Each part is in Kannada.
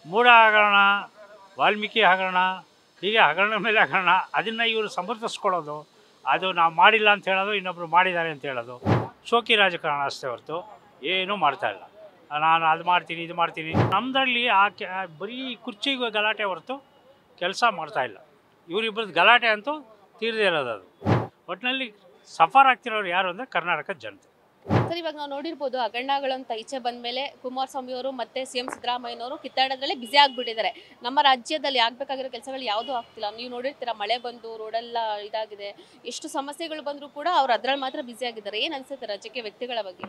ಮೂಢ ಹಗರಣ ವಾಲ್ಮೀಕಿ ಹಗರಣ ಹೀಗೆ ಹಗರಣ ಮೇಲೆ ಹಗರಣ ಅದನ್ನು ಇವರು ಸಮರ್ಥಿಸ್ಕೊಳ್ಳೋದು ಅದು ನಾವು ಮಾಡಿಲ್ಲ ಅಂತ ಹೇಳೋದು ಇನ್ನೊಬ್ಬರು ಮಾಡಿದ್ದಾರೆ ಅಂತ ಹೇಳೋದು ಶೋಕಿ ರಾಜಕಾರಣ ಅಷ್ಟೇ ಹೊರತು ಏನೂ ಮಾಡ್ತಾ ಇಲ್ಲ ನಾನು ಅದು ಮಾಡ್ತೀನಿ ಇದು ಮಾಡ್ತೀನಿ ನಮ್ಮದ್ರಲ್ಲಿ ಆ ಕೆ ಬರೀ ಕುರ್ಚಿಗೆ ಗಲಾಟೆ ಹೊರತು ಕೆಲಸ ಮಾಡ್ತಾ ಇಲ್ಲ ಇವರಿಬ್ಬರದ್ದು ಗಲಾಟೆ ಅಂತೂ ತೀರದೇ ಇರೋದು ಅದು ಒಟ್ಟಿನಲ್ಲಿ ಸಫರ್ ಆಗ್ತಿರೋರು ಯಾರು ಅಂದರೆ ಕರ್ನಾಟಕದ ಜನತೆ ಸರ್ ಇವಾಗ ನಾವು ನೋಡಿರ್ಬೋದು ಹಗರಣಗಳಂತ ಈಚೆ ಬಂದ್ಮೇಲೆ ಕುಮಾರಸ್ವಾಮಿ ಅವರು ಮತ್ತೆ ಸಿ ಎಂ ಸಿದ್ದರಾಮಯ್ಯನವರು ಕಿತ್ತಾಡೋದ್ರಲ್ಲೇ ಬಿಸಿ ಆಗ್ಬಿಟ್ಟಿದ್ದಾರೆ ನಮ್ಮ ರಾಜ್ಯದಲ್ಲಿ ಆಗ್ಬೇಕಾಗಿರೋ ಕೆಲಸಗಳು ಯಾವುದೂ ಆಗ್ತಿಲ್ಲ ನೀವು ನೋಡಿರ್ತೀರಾ ಮಳೆ ಬಂದು ರೋಡೆಲ್ಲ ಇದಾಗಿದೆ ಎಷ್ಟು ಸಮಸ್ಯೆಗಳು ಬಂದರೂ ಕೂಡ ಅವ್ರು ಅದ್ರಲ್ಲಿ ಮಾತ್ರ ಬ್ಯುಸಿ ಆಗಿದ್ದಾರೆ ಏನು ಅನ್ಸುತ್ತೆ ರಾಜ್ಯಕ್ಕೆ ವ್ಯಕ್ತಿಗಳ ಬಗ್ಗೆ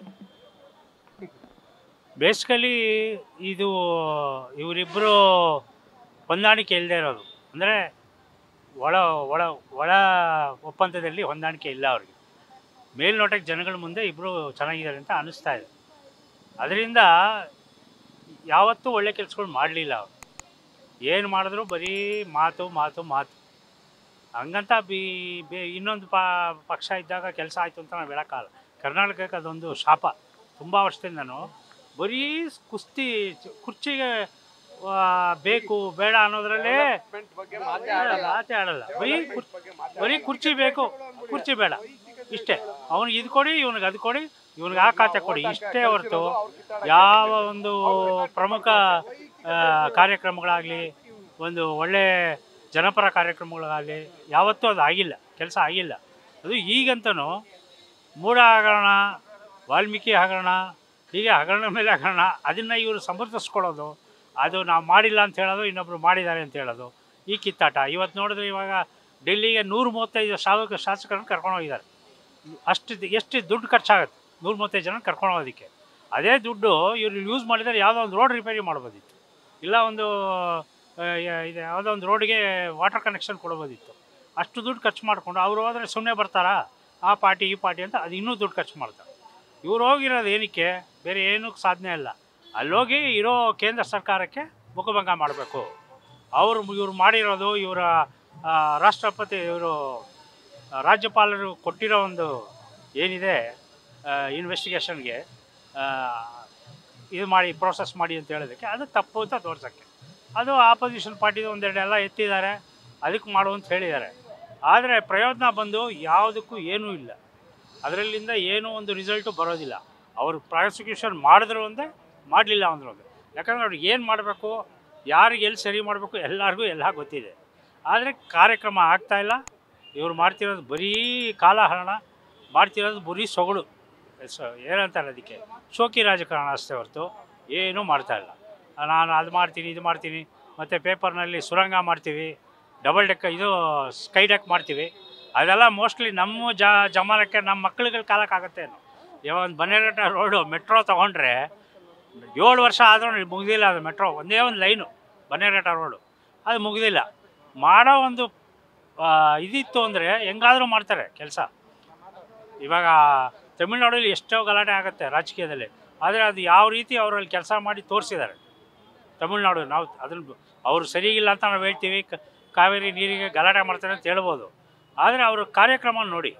ಬೇಸಿಕಲಿ ಇದು ಇವರಿಬ್ಬರು ಹೊಂದಾಣಿಕೆ ಇಲ್ಲದೆ ಇರೋದು ಅಂದರೆ ಒಳ ಒಳ ಒಳ ಒಪ್ಪಂದದಲ್ಲಿ ಹೊಂದಾಣಿಕೆ ಇಲ್ಲ ಅವ್ರಿಗೆ ಮೇಲ್ನೋಟಕ್ಕೆ ಜನಗಳ ಮುಂದೆ ಇಬ್ಬರು ಚೆನ್ನಾಗಿದ್ದಾರೆ ಅಂತ ಅನ್ನಿಸ್ತಾ ಇದೆ ಅದರಿಂದ ಯಾವತ್ತೂ ಒಳ್ಳೆ ಕೆಲಸಗಳು ಮಾಡಲಿಲ್ಲ ಅವರು ಏನು ಮಾಡಿದ್ರು ಬರೀ ಮಾತು ಮಾತು ಮಾತು ಹಂಗಂತ ಬಿ ಬೇ ಇನ್ನೊಂದು ಪ ಪಕ್ಷ ಇದ್ದಾಗ ಕೆಲಸ ಆಯಿತು ಅಂತ ನಾವು ಹೇಳೋಕ್ಕಾಗಲ್ಲ ಕರ್ನಾಟಕಕ್ಕೆ ಅದೊಂದು ಶಾಪ ತುಂಬ ವರ್ಷದಿಂದನೂ ಬರೀ ಕುಸ್ತಿ ಚ- ಕುರ್ಚಿಗೆ ಆ, ಬೇಕು ಬೇಡ ಅನ್ನೋದ್ರಲ್ಲೇ ಮಾತೇ ಆಡಲ್ಲ ಬರೀ ಕುರ್ ಬರೀ ಕುರ್ಚಿ ಬೇಕು ಕುರ್ಚಿ ಬೇಡ ಇಷ್ಟೇ ಅವ್ನಿಗೆ ಇದು ಕೊಡಿ ಇವ್ನಿಗೆ ಅದು ಕೊಡಿ ಇವ್ನಿಗೆ ಆ ಖಾತೆ ಕೊಡಿ ಇಷ್ಟೇ ಹೊರತು ಯಾವ ಒಂದು ಪ್ರಮುಖ ಆ, ಕಾರ್ಯಕ್ರಮಗಳಾಗಲಿ ಒಂದು ಒಳ್ಳೆ ಜನಪರ ಕಾರ್ಯಕ್ರಮಗಳಾಗಲಿ ಯಾವತ್ತೂ ಅದು ಆಗಿಲ್ಲ ಕೆಲಸ ಆಗಿಲ್ಲ ಅದು ಈಗಂತನೂ ಮೂಢ ಹಗರಣ ವಾಲ್ಮೀಕಿ ಹಗರಣ ಹೀಗೆ ಹಗರಣ ಮೇಲೆ ಹಗರಣ ಅದನ್ನು ಇವರು ಸಮರ್ಥಿಸ್ಕೊಳ್ಳೋದು ಅದು ನಾವು ಮಾಡಿಲ್ಲ ಅಂತ ಹೇಳೋದು ಇನ್ನೊಬ್ಬರು ಮಾಡಿದ್ದಾರೆ ಅಂತ ಹೇಳೋದು ಈ ಕಿತ್ತಾಟ ಇವತ್ತು ನೋಡಿದ್ರೆ ಇವಾಗ ಡೆಲ್ಲಿಗೆ ನೂರ ಮೂವತ್ತೈದು ಶಾಸಕ ಶಾಸಕರನ್ನು ಕರ್ಕೊಂಡು ಹೋಗಿದ್ದಾರೆ ಅಷ್ಟು ದ್- ಎಷ್ಟು ದುಡ್ಡು ಖರ್ಚಾಗುತ್ತೆ ನೂರ ಮೂವತ್ತೈದು ಜನ ಕರ್ಕೊಂಡು ಹೋಗೋದಕ್ಕೆ ಅದೇ ದುಡ್ಡು ಇವ್ರು ಯೂಸ್ ಮಾಡಿದರೆ ಯಾವುದೋ ಒಂದು ರೋಡ್ ರಿಪೇರಿ ಮಾಡ್ಬೋದಿತ್ತು ಇಲ್ಲ ಒಂದು ಆ, ಯ- ಇದು ಯಾವುದೋ ಒಂದು ರೋಡ್ಗೆ ವಾಟರ್ ಕನೆಕ್ಷನ್ ಕೊಡ್ಬೋದಿತ್ತು ಅಷ್ಟು ದುಡ್ಡು ಖರ್ಚು ಮಾಡಿಕೊಂಡು ಅವ್ರು ಹೋದರೆ ಸುಮ್ಮನೆ ಬರ್ತಾರಾ ಆ ಪಾರ್ಟಿ ಈ ಪಾರ್ಟಿ ಅಂತ ಅದು ಇನ್ನೂ ದುಡ್ಡು ಖರ್ಚು ಮಾಡ್ತಾರೆ ಇವ್ರು ಹೋಗಿರೋದು ಏನಕ್ಕೆ ಬೇರೆ ಏನೂ ಸಾಧನೆ ಇಲ್ಲ ಅಲ್ಲೋಗಿ ಇರೋ ಕೇಂದ್ರ ಸರ್ಕಾರಕ್ಕೆ ಮುಖಭಂಗ ಮಾಡಬೇಕು ಅವರು ಇವ್ರು ಮಾಡಿರೋದು ಇವರ ಆ, ರಾಷ್ಟ್ರಪತಿ ಇವರು ರಾಜ್ಯಪಾಲರು ಕೊಟ್ಟಿರೋ ಒಂದು ಏನಿದೆ ಇನ್ವೆಸ್ಟಿಗೇಷನ್ಗೆ ಇದು ಮಾಡಿ ಪ್ರೋಸೆಸ್ ಮಾಡಿ ಅಂತ ಹೇಳೋದಕ್ಕೆ ಅದು ತಪ್ಪು ಅಂತ ತೋರ್ಸೋಕ್ಕೆ ಅದು ಆಪೋಸಿಷನ್ ಪಾರ್ಟಿದು ಒಂದೆರಡು ಎಲ್ಲ ಎತ್ತಿದ್ದಾರೆ ಅದಕ್ಕೆ ಮಾಡು ಅಂತ ಹೇಳಿದ್ದಾರೆ ಆದರೆ ಪ್ರಯೋಜನ ಬಂದು ಯಾವುದಕ್ಕೂ ಏನೂ ಇಲ್ಲ ಅದರಲ್ಲಿಂದ ಏನೂ ಒಂದು ರಿಸಲ್ಟು ಬರೋದಿಲ್ಲ ಅವರು ಪ್ರಾಸಿಕ್ಯೂಷನ್ ಮಾಡಿದ್ರು ಒಂದೇ ಮಾಡಲಿಲ್ಲ ಅಂದ್ರು ಒಂದೇ ಯಾಕಂದ್ರೆ ಅವ್ರಿಗೆ ಏನು ಮಾಡಬೇಕು ಯಾರಿಗೆ ಎಲ್ಲಿ ಸರಿ ಮಾಡಬೇಕು ಎಲ್ಲರಿಗೂ ಎಲ್ಲ ಗೊತ್ತಿದೆ ಆದರೆ ಕಾರ್ಯಕ್ರಮ ಆಗ್ತಾಯಿಲ್ಲ ಇವ್ರು ಮಾಡ್ತಿರೋದು ಬರೀ ಕಾಲಹರಣ ಮಾಡ್ತಿರೋದು ಬರೀ ಸೊಗಡು ಸ- ಏನಂತಾರೆ ಅದಕ್ಕೆ ಶೋಕಿ ರಾಜಕಾರಣ ಅಷ್ಟೇ ಹೊರತು ಏನೂ ಮಾಡ್ತಾಯಿಲ್ಲ ನಾನು ಅದು ಮಾಡ್ತೀನಿ ಇದು ಮಾಡ್ತೀನಿ ಮತ್ತು ಪೇಪರ್ನಲ್ಲಿ ಸುರಂಗ ಮಾಡ್ತೀವಿ ಡಬಲ್ ಡೆಕ್ ಇದು ಸ್ಕೈ ಡೆಕ್ ಮಾಡ್ತೀವಿ ಅದೆಲ್ಲ ಮೋಸ್ಟ್ಲಿ ನಮ್ಮ ಜ ಜಮಾನಕ್ಕೆ ನಮ್ಮ ಮಕ್ಳುಗಳ ಕಾಲಕ್ಕಾಗತ್ತೆ ಏನೋ ಇವಾಗ ಒಂದು ಬನ್ನೇರಘಟ್ಟ ರೋಡು ಮೆಟ್ರೋ ತೊಗೊಂಡ್ರೆ ಏಳು ವರ್ಷ ಆದರೂ ಮುಗಿದಿಲ್ಲ ಅದು ಮೆಟ್ರೋ ಒಂದೇ ಒಂದು ಲೈನು ಬನ್ನೇರಘಟ್ಟ ರೋಡು ಅದು ಮುಗಿದಿಲ್ಲ ಮಾಡೋ ಒಂದು ಆ, ಇದಿತ್ತು ಅಂದರೆ ಹೆಂಗಾದರೂ ಮಾಡ್ತಾರೆ ಕೆಲಸ ಇವಾಗ ತಮಿಳ್ನಾಡಲ್ಲಿ ಎಷ್ಟೋ ಗಲಾಟೆ ಆಗುತ್ತೆ ರಾಜಕೀಯದಲ್ಲಿ ಆದರೆ ಅದು ಯಾವ ರೀತಿ ಅವರಲ್ಲಿ ಕೆಲಸ ಮಾಡಿ ತೋರಿಸಿದ್ದಾರೆ ತಮಿಳ್ನಾಡು ನಾವು ಅದನ್ನು ಅವರು ಸರಿಗಿಲ್ಲ ಅಂತ ನಾವು ಹೇಳ್ತೀವಿ ಕ- ಕಾವೇರಿ ನೀರಿಗೆ ಗಲಾಟೆ ಮಾಡ್ತಾರೆ ಅಂತ ಹೇಳ್ಬೋದು ಆದರೆ ಅವರು ಕಾರ್ಯಕ್ರಮ ನೋಡಿ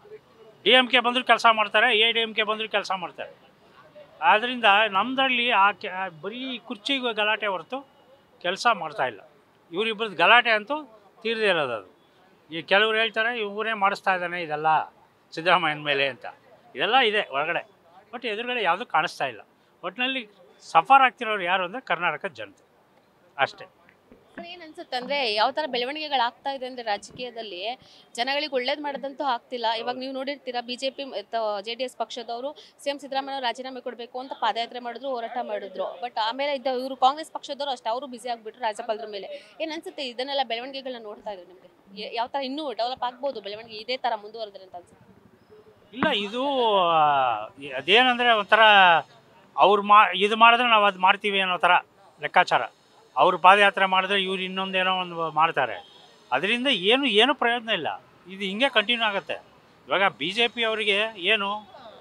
ಡಿ ಎಮ್ ಕೆ ಬಂದರೂ ಕೆಲಸ ಮಾಡ್ತಾರೆ ಎ ಡಿ ಎಮ್ ಕೆ ಬಂದರೂ ಕೆಲಸ ಮಾಡ್ತಾರೆ ಆದ್ದರಿಂದ ನಮ್ಮದ್ರಲ್ಲಿ ಆ ಕೆ ಆ ಬರೀ ಕುರ್ಚಿಗೆ ಗಲಾಟೆ ಹೊರತು ಕೆಲಸ ಮಾಡ್ತಾ ಇಲ್ಲ ಇವರಿಬ್ಬರದ್ದು ಗಲಾಟೆ ಅಂತೂ ತೀರದೇ ಇರೋದು ಅದು ಈ ಕೆಲವ್ರು ಹೇಳ್ತಾರೆ ಇವರೇ ಮಾಡಿಸ್ತಾ ಇದ್ದಾನೆ ಇದೆಲ್ಲ ಸಿದ್ದರಾಮಯ್ಯನ ಮೇಲೆ ಅಂತ ಇದೆಲ್ಲ ಇದೆ ಒಳಗಡೆ ಬಟ್ ಎದುರುಗಡೆ ಯಾವುದೂ ಕಾಣಿಸ್ತಾ ಇಲ್ಲ ಒಟ್ಟಿನಲ್ಲಿ ಸಫರ್ ಆಗ್ತಿರೋರು ಯಾರು ಅಂದರೆ ಕರ್ನಾಟಕದ ಜನತೆ ಅಷ್ಟೇ ಸರ್ ಏನ್ ಅನ್ಸುತ್ತೆ ಅಂದ್ರೆ ಯಾವ ತರ ಬೆಳವಣಿಗೆಗಳು ಆಗ್ತಾ ಇದೆ ಅಂದ್ರೆ ರಾಜಕೀಯದಲ್ಲಿ ಜನಗಳಿಗೆ ಒಳ್ಳೇದ್ ಮಾಡೋದಂತೂ ಆಗ್ತಿಲ್ಲ ಇವಾಗ ನೀವು ನೋಡಿರ್ತೀರಾ ಬಿಜೆಪಿ ಜೆ ಡಿ ಎಸ್ ಪಕ್ಷದವರು ಸಿ ಎಂ ಸಿದ್ದರಾಮಯ್ಯ ರಾಜೀನಾಮೆ ಕೊಡಬೇಕು ಅಂತ ಪಾದಯಾತ್ರೆ ಮಾಡಿದ್ರು ಹೋರಾಟ ಮಾಡಿದ್ರು ಬಟ್ ಆಮೇಲೆ ಇದ್ದ ಇವರು ಕಾಂಗ್ರೆಸ್ ಪಕ್ಷದವರು ಅಷ್ಟೇ ಅವರು ಬಿಸಿ ಆಗ್ಬಿಟ್ರು ರಾಜ್ಯಪಾಲರ ಮೇಲೆ ಏನ್ ಅನ್ಸುತ್ತೆ ಇದನ್ನೆಲ್ಲ ಬೆಳವಣಿಗೆಗಳನ್ನ ನೋಡ್ತಾ ಇದ್ರೆ ನಿಮ್ಗೆ ಯ- ಯಾವ ತರ ಇನ್ನೂ ಡೆವಲಪ್ ಆಗ್ಬೋದು ಬೆಳವಣಿಗೆ ಇದೇ ತರ ಮುಂದುವರೆದ್ರೆ ಅಂತ ಅನ್ಸುತ್ತೆ ಇಲ್ಲ ಇದು ಆ, ಅದೇನಂದರೆ ಒಂಥರ ಅವ್ರು ಮಾ ಇದು ಮಾಡಿದ್ರೆ ನಾವು ಅದು ಮಾಡ್ತೀವಿ ಅನ್ನೋ ಥರ ಲೆಕ್ಕಾಚಾರ ಅವ್ರು ಪಾದಯಾತ್ರೆ ಮಾಡಿದ್ರೆ ಇವ್ರು ಇನ್ನೊಂದೇನೋ ಒಂದು ಮಾಡ್ತಾರೆ ಅದರಿಂದ ಏನು ಏನು ಪ್ರಯೋಜನ ಇಲ್ಲ ಇದು ಹಿಂಗೆ ಕಂಟಿನ್ಯೂ ಆಗುತ್ತೆ ಇವಾಗ ಬಿ ಜೆ ಪಿ ಅವರಿಗೆ ಏನು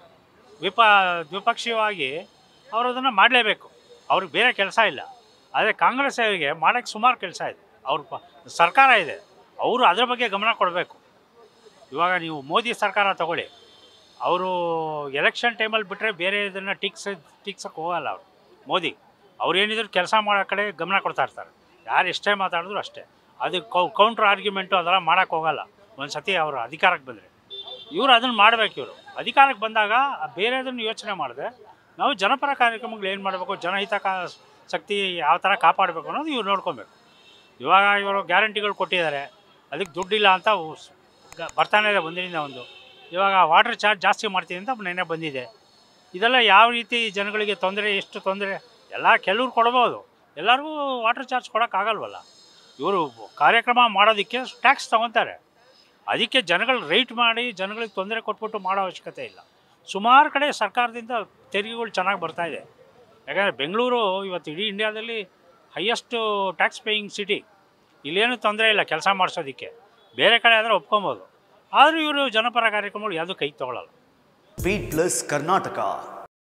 ವಿಪ ದ್ವಿಪಕ್ಷೀಯವಾಗಿ ಅವರು ಅದನ್ನು ಮಾಡಲೇಬೇಕು ಅವ್ರಿಗೆ ಬೇರೆ ಕೆಲಸ ಇಲ್ಲ ಆದರೆ ಕಾಂಗ್ರೆಸ್ ಅವರಿಗೆ ಮಾಡೋಕ್ಕೆ ಸುಮಾರು ಕೆಲಸ ಇದೆ ಅವ್ರ ಪ ಸರ್ಕಾರ ಇದೆ ಅವರು ಅದ್ರ ಬಗ್ಗೆ ಗಮನ ಕೊಡಬೇಕು ಇವಾಗ ನೀವು ಮೋದಿ ಸರ್ಕಾರ ತಗೊಳ್ಳಿ ಅವರು ಎಲೆಕ್ಷನ್ ಟೈಮಲ್ಲಿ ಬಿಟ್ಟರೆ ಬೇರೆ ಇದನ್ನು ಟಿಕ್ಸ್ ಟಿಕ್ಸಕ್ಕೆ ಹೋಗಲ್ಲ ಅವರು ಮೋದಿ ಅವ್ರು ಏನಿದ್ರು ಕೆಲಸ ಮಾಡೋ ಕಡೆ ಗಮನ ಕೊಡ್ತಾ ಇರ್ತಾರೆ ಯಾರು ಎಷ್ಟೇ ಮಾತಾಡಿದ್ರು ಅಷ್ಟೇ ಅದು ಕೌಂಟ್ರ್ ಆರ್ಗ್ಯುಮೆಂಟು ಅದೆಲ್ಲ ಮಾಡೋಕ್ಕೆ ಹೋಗಲ್ಲ ಒಂದು ಸತಿ ಅವರು ಅಧಿಕಾರಕ್ಕೆ ಬಂದರೆ ಇವರು ಅದನ್ನು ಮಾಡ್ಬೇಕು ಇವರು ಅಧಿಕಾರಕ್ಕೆ ಬಂದಾಗ ಬೇರೆದನ್ನು ಯೋಚನೆ ಮಾಡಿದೆ ನಾವು ಜನಪರ ಕಾರ್ಯಕ್ರಮಗಳು ಏನು ಮಾಡಬೇಕು ಜನಹಿತ ಕಾ ಶಕ್ತಿ ಯಾವ ಥರ ಕಾಪಾಡಬೇಕು ಅನ್ನೋದು ಇವ್ರು ನೋಡ್ಕೊಬೇಕು ಇವಾಗ ಇವರು ಗ್ಯಾರಂಟಿಗಳು ಕೊಟ್ಟಿದ್ದಾರೆ ಅದಕ್ಕೆ ದುಡ್ಡಿಲ್ಲ ಅಂತ ಉಸ್- ಗ- ಬರ್ತಾನೆ ಇದೆ ಒಂದಿನಿಂದ ಒಂದು ಇವಾಗ ವಾಟರ್ ಚಾರ್ಜ್ ಜಾಸ್ತಿ ಮಾಡ್ತೀನಿ ಅಂತ ನೆನ್ನೆ ಬಂದಿದೆ ಇದೆಲ್ಲ ಯಾವ ರೀತಿ ಜನಗಳಿಗೆ ತೊಂದರೆ ಎಷ್ಟು ತೊಂದರೆ ಎಲ್ಲ ಕೆಲವ್ರು ಕೊಡ್ಬೋದು ಎಲ್ಲರಿಗೂ ವಾಟರ್ ಚಾರ್ಜ್ ಕೊಡೋಕ್ಕಾಗಲ್ವಲ್ಲ ಇವರು ಕಾರ್ಯಕ್ರಮ ಮಾಡೋದಕ್ಕೆ ಟ್ಯಾಕ್ಸ್ ತೊಗೊತಾರೆ ಅದಕ್ಕೆ ಜನಗಳು ರೈಟ್ ಮಾಡಿ ಜನಗಳಿಗೆ ತೊಂದರೆ ಕೊಟ್ಬಿಟ್ಟು ಮಾಡೋ ಅವಶ್ಯಕತೆ ಇಲ್ಲ ಸುಮಾರು ಕಡೆ ಸರ್ಕಾರದಿಂದ ತೆರಿಗೆಗಳು ಚೆನ್ನಾಗಿ ಬರ್ತಾ ಇದೆ ಯಾಕಂದರೆ ಬೆಂಗಳೂರು ಇವತ್ತು ಇಡೀ ಇಂಡಿಯಾದಲ್ಲಿ ಹೈಯೆಸ್ಟು ಟ್ಯಾಕ್ಸ್ ಪೇಯಿಂಗ್ ಸಿಟಿ ಇಲ್ಲೇನು ತೊಂದರೆ ಇಲ್ಲ ಕೆಲಸ ಮಾಡಿಸೋದಕ್ಕೆ ಬೇರೆ ಕಡೆ ಆದರೆ ಒಪ್ಕೊಬೋದು ಆದರೂ ಇವರು ಜನಪರ ಕಾರ್ಯಕ್ರಮಗಳು ಯಾವುದೂ ಕೈ ತೊಗೊಳ್ಳಲ್ಲ ಬೀಟ್ ಪ್ಲಸ್ ಕರ್ನಾಟಕ